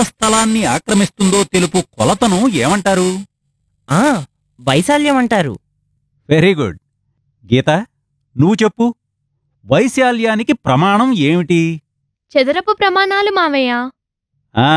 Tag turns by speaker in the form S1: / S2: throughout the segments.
S1: స్థలాన్ని ఆక్రమిస్తుందో తెలుపు కొలతను ఏమంటారు
S2: ఆ వైశాల్యం అంటారు
S1: వెరీ గుడ్ గీత నువ్వు చెప్పు వైశాల్యానికి ప్రమాణం ఏమిటి
S3: చదరపు ప్రమాణాలు మావయ్య
S1: ఆ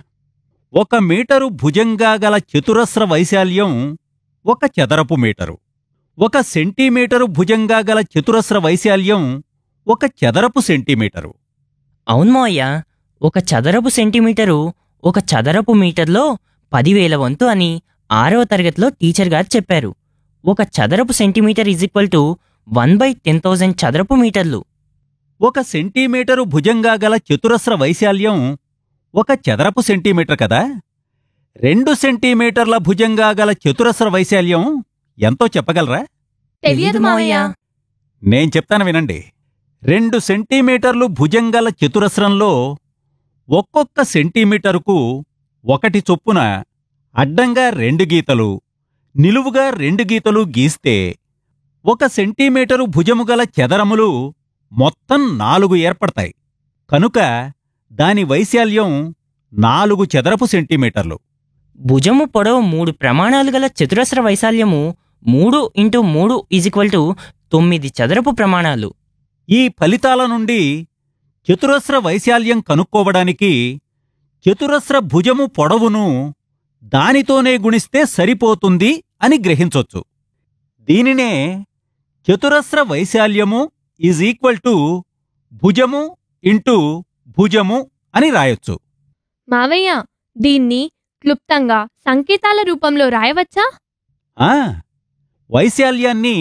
S1: ఒక మీటరు భుజంగా గల చతురస్ర వైశాల్యం ఒక చదరపు మీటరు ఒక సెంటీమీటరు భుజంగా గల చతురస్ర వైశాల్యం ఒక చదరపు సెంటీమీటరు
S2: అవును మావయ్య ఒక చదరపు సెంటీమీటరు ఒక చదరపు మీటర్లో పదివేల వంతు అని ఆరవ తరగతిలో టీచర్ గారు చెప్పారు ఒక చదరపు centimetre is equal to one by ten thousand చదరపు మీటర్లు
S1: ఒక సెంటీమీటరు భుజంగా గల చతురస్ర వైశాల్యం ఒక చదరపు సెంటీమీటర్ కదా రెండు సెంటీమీటర్ల భుజంగా గల చతురస్ర వైశాల్యం ఎంతో చెప్పగలరా
S3: తెలియదు మావయ్య
S1: నేను చెప్తాను వినండి రెండు సెంటీమీటర్లు భుజంగల చతురస్రంలో ఒక్కొక్క సెంటీమీటరుకు ఒకటి చొప్పున అడ్డంగా రెండు గీతలు నిలువుగా రెండు గీతలు గీస్తే ఒక సెంటీమీటరు భుజము గల చదరములు మొత్తం నాలుగు ఏర్పడతాయి కనుక దాని వైశాల్యం నాలుగు చదరపు సెంటీమీటర్లు
S2: భుజము పొడవు మూడు ప్రమాణాలు గల చతురస్ర వైశాల్యము మూడు ఇంటూ మూడు ఈజ్ ఈక్వల్ టు తొమ్మిది చదరపు ప్రమాణాలు
S1: ఈ ఫలితాల నుండి చతురస్ర వైశాల్యం కనుక్కోవడానికి చతురస్ర భుజము పొడవును దానితోనే గుణిస్తే సరిపోతుంది అని గ్రహించొచ్చు దీనినే చతురస్ర వైశాల్యము ఈజ్ ఈక్వల్ టు భుజము ఇంటూ భుజము అని రాయొచ్చు
S3: మావయ్య దీన్ని క్లుప్తంగా సంకేతాల రూపంలో రాయవచ్చా
S1: ఆ వైశాల్యాన్ని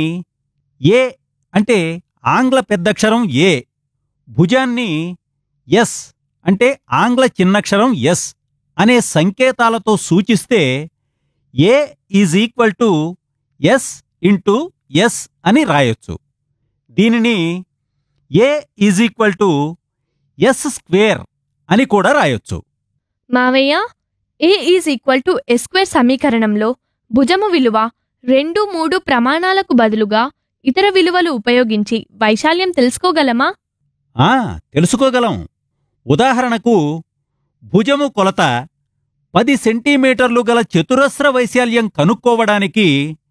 S1: ఏ అంటే ఆంగ్ల పెద్దక్షరం ఏ భుజాన్ని ఎస్ అంటే ఆంగ్ల చిన్నక్షరం ఎస్ అనే సంకేతాలతో సూచిస్తే A is equal to S into S అని రాయొచ్చు దీనిని A is equal to S square అని కూడా రాయొచ్చు
S3: మావయ్య A is equal to S square సమీకరణంలో భుజము విలువ రెండు మూడు ప్రమాణాలకు బదులుగా ఇతర విలువలు ఉపయోగించి వైశాల్యం తెలుసుకోగలమా
S1: ఆ తెలుసుకోగలం ఉదాహరణకు భుజము కొలత పది సెంటీమీటర్లు గల చతురస్ర వైశాల్యం కనుక్కోవడానికి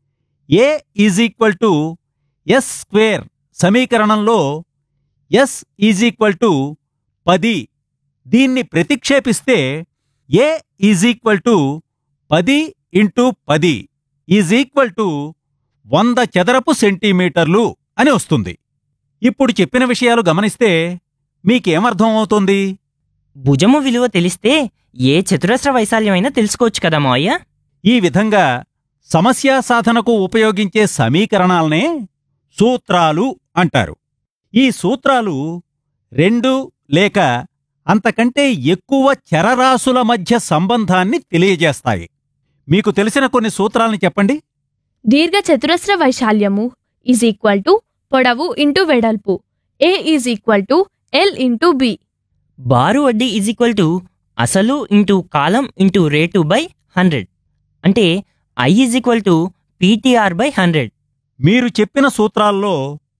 S1: A is equal to S square సమీకరణంలో ఎస్ ఈజ్ ఈక్వల్ టు పది దీన్ని ప్రతిక్షేపిస్తే ఏ ఈజ్ ఈక్వల్ టు పది ఇంటూ పది ఈజ్ ఈక్వల్ టు వంద చదరపు సెంటీమీటర్లు అని వస్తుంది ఇప్పుడు చెప్పిన విషయాలు గమనిస్తే మీకేమర్థం అవుతుంది
S2: భుజము విలువ తెలిస్తే ఏ చతురస్ర వైశాల్యమైనా తెలుసుకోవచ్చు కదా మావయ్య
S1: ఈ విధంగా సమస్యా సాధనకు ఉపయోగించే సమీకరణాలనే సూత్రాలు అంటారు ఈ సూత్రాలు రెండు లేక అంతకంటే ఎక్కువ చరరాశుల మధ్య సంబంధాన్ని తెలియజేస్తాయి మీకు తెలిసిన కొన్ని సూత్రాలను చెప్పండి
S3: దీర్ఘ చతురస్ర వైశాల్యము ఈజ్ ఈక్వల్ టు పొడవు ఇంటూ వెడల్పు A is equal to L into B
S2: బారు వడ్డీ ఈజ్ ఈక్వల్ టు అసలు ఇంటూ కాలం ఇంటూ రేటు బై హండ్రెడ్ అంటే I is equal to PTR by hundred
S1: మీరు చెప్పిన సూత్రాల్లో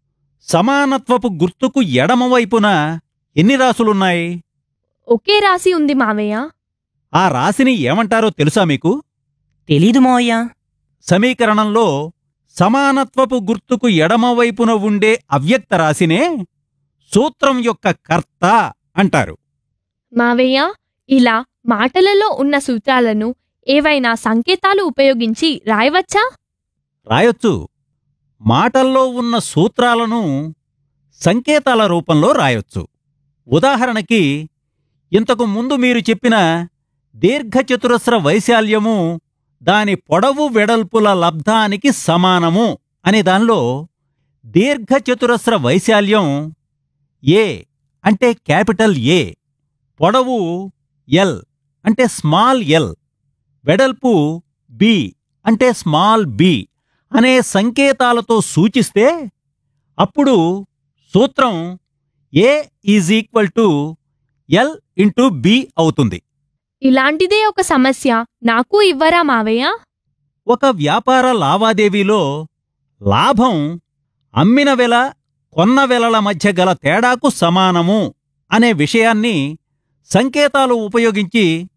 S1: సమానత్వపు గుర్తుకు ఎడమవైపున ఎన్ని రాసులున్నాయి
S3: ఒకే రాసి ఉంది మావయ్య
S1: ఆ రాశిని ఏమంటారో తెలుసా మీకు
S2: తెలీదు మావయ్య
S1: సమీకరణంలో సమానత్వపు గుర్తుకు ఎడమవైపున ఉండే అవ్యక్త రాశినే సూత్రం యొక్క కర్త అంటారు
S3: మావయ్య ఇలా మాటలలో ఉన్న సూత్రాలను ఏవైనా సంకేతాలు ఉపయోగించి రాయవచ్చా
S1: రాయొచ్చు మాటల్లో ఉన్న సూత్రాలను సంకేతాల రూపంలో రాయొచ్చు ఉదాహరణకి ఇంతకు ముందు మీరు చెప్పిన దీర్ఘచతురస్ర వైశాల్యము దాని పొడవు వెడల్పుల లబ్ధానికి సమానము అనే దానిలో దీర్ఘచతురస్ర వైశాల్యం ఏ అంటే క్యాపిటల్ ఏ పొడవు ఎల్ అంటే స్మాల్ ఎల్ వెడల్పు బి అంటే స్మాల్ బి అనే సంకేతాలతో సూచిస్తే అప్పుడు సూత్రం A is equal to L into B అవుతుంది
S3: ఇలాంటిదే ఒక సమస్య నాకు ఇవ్వరా మావయ్య
S1: ఒక వ్యాపార లావాదేవీలో లాభం అమ్మిన వెల కొన్న వెలల మధ్య గల తేడాకు సమానము అనే విషయాన్ని సంకేతాలు ఉపయోగించి